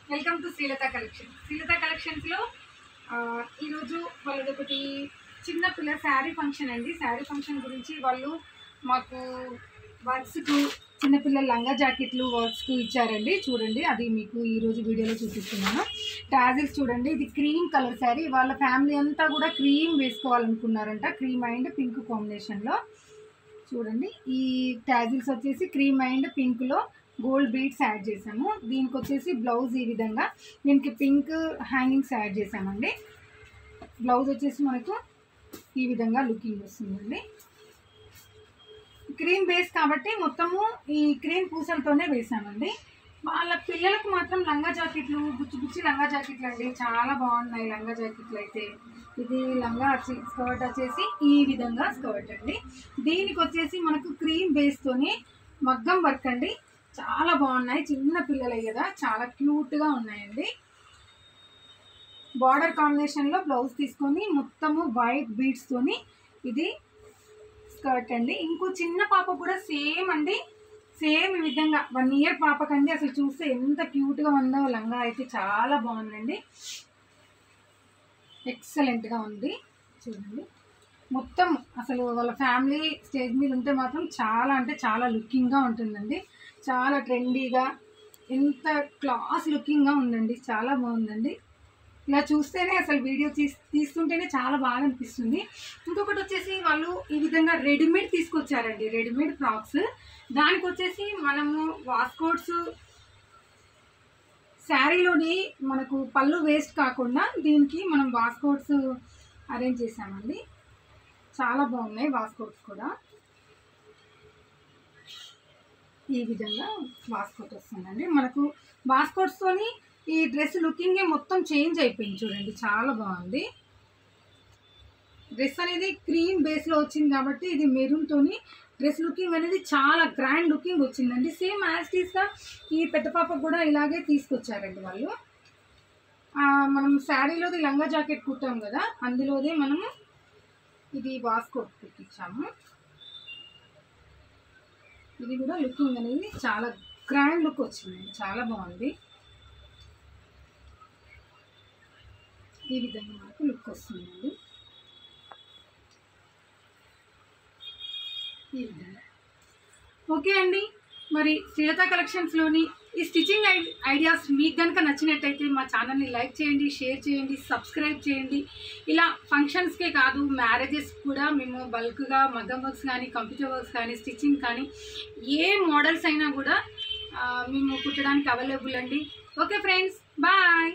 welcome to Srilatha collection Srilatha కలెక్షన్స్లో ఈరోజు వాళ్ళది ఒకటి చిన్న పిల్ల శారీ ఫంక్షన్ అండి శారీ ఫంక్షన్ గురించి వాళ్ళు మాకు వర్క్స్కు చిన్నపిల్లల లంగా జాకెట్లు వర్క్స్కు ఇచ్చారండి చూడండి అది మీకు ఈరోజు వీడియోలో చూపిస్తున్నాను టాజిల్స్ చూడండి ఇది క్రీమ్ కలర్ శారీ వాళ్ళ ఫ్యామిలీ అంతా కూడా క్రీమ్ వేసుకోవాలనుకున్నారంట క్రీమ్ అండ్ పింక్ కాంబినేషన్లో చూడండి ఈ టాజిల్స్ వచ్చేసి క్రీమ్ అండ్ పింక్లో గోల్డ్ బీడ్స్ యాడ్ చేసాము దీనికి వచ్చేసి బ్లౌజ్ ఈ విధంగా దీనికి పింక్ హ్యాంగింగ్స్ యాడ్ చేసామండి బ్లౌజ్ వచ్చేసి మనకు ఈ విధంగా లుకింగ్ వస్తుందండి క్రీమ్ బేస్ కాబట్టి మొత్తము ఈ క్రీమ్ పూసలతోనే వేసామండి వాళ్ళ పిల్లలకు మాత్రం లంగా జాకెట్లు బుచ్చి బుచ్చి లంగా జాకెట్లు అండి చాలా బాగున్నాయి లంగా జాకెట్లు అయితే ఇది లంగా వచ్చి స్కర్ట్ వచ్చేసి ఈ విధంగా స్కర్ట్ అండి దీనికి వచ్చేసి మనకు క్రీమ్ బేస్తోని మగ్గం వర్క్ అండి చాలా బాగున్నాయి చిన్న పిల్లలే కదా చాలా క్యూట్గా ఉన్నాయండి బార్డర్ కాంబినేషన్లో బ్లౌజ్ తీసుకొని మొత్తము వైట్ బీడ్స్తోని ఇది స్కర్ట్ అండి ఇంకో చిన్న పాప కూడా సేమ్ అండి సేమ్ ఈ విధంగా వన్ ఇయర్ పాపకండి అసలు చూస్తే ఎంత క్యూట్గా ఉందో లంగా అయితే చాలా బాగుందండి ఎక్సలెంట్గా ఉంది చూడండి మొత్తం అసలు వాళ్ళ ఫ్యామిలీ స్టేజ్ మీద ఉంటే మాత్రం చాలా అంటే చాలా లుకింగ్గా ఉంటుందండి చాలా ట్రెండీగా ఎంత క్లాస్ లుకింగ్గా ఉందండి చాలా బాగుందండి ఇలా చూస్తేనే అసలు వీడియో తీస్ తీస్తుంటేనే చాలా బాగా అనిపిస్తుంది ఇంకొకటి వచ్చేసి వాళ్ళు ఈ విధంగా రెడీమేడ్ తీసుకొచ్చారండి రెడీమేడ్ ఫ్రాక్స్ దానికి వచ్చేసి మనము వాస్కోట్స్ శారీలోని మనకు పళ్ళు వేస్ట్ కాకుండా దీనికి మనం వాస్కోట్స్ అరేంజ్ చేసామండి చాలా బాగున్నాయి వాస్కోట్స్ కూడా ఈ విధంగా వాస్కోట్ వస్తుందండి మనకు వాస్కోట్స్తోని ఈ డ్రెస్ లుకింగే మొత్తం చేంజ్ అయిపోయింది చూడండి చాలా బాగుంది డ్రెస్ అనేది క్రీమ్ బేస్లో వచ్చింది కాబట్టి ఇది మెరూన్తోని డ్రెస్ లుకింగ్ అనేది చాలా గ్రాండ్ లుకింగ్ వచ్చిందండి సేమ్ యాస్టీస్గా ఈ పెద్ద పాపకు కూడా ఇలాగే తీసుకొచ్చారండి వాళ్ళు ఆ, మనం శారీలోది లంగా జాకెట్ కుట్టాం కదా అందులోదే మనము ఇది వాస్కోట్ కుట్టించాము ఇది కూడా లుకింగ్ అనేది చాలా గ్రాండ్ లుక్ వచ్చిందండి చాలా బాగుంది ఈ విధంగా మనకు లుక్ వస్తుందండి ఈ విధంగా ఓకే అండి మరి శ్రీలత కలెక్షన్స్లోని ఈ స్టిచ్చింగ్ ఐ ఐడియాస్ మీకు కనుక నచ్చినట్టయితే మా ఛానల్ని లైక్ చేయండి షేర్ చేయండి సబ్స్క్రైబ్ చేయండి ఇలా ఫంక్షన్స్కే కాదు మ్యారేజెస్ కూడా మేము బల్క్గా మగ్గం వర్క్స్ కానీ కంప్యూటర్ వర్క్స్ కానీ స్టిచ్చింగ్ కానీ ఏ మోడల్స్ అయినా కూడా ఆ, మేము కుట్టడానికి అవైలబుల్ అండి ఓకే ఫ్రెండ్స్ బాయ్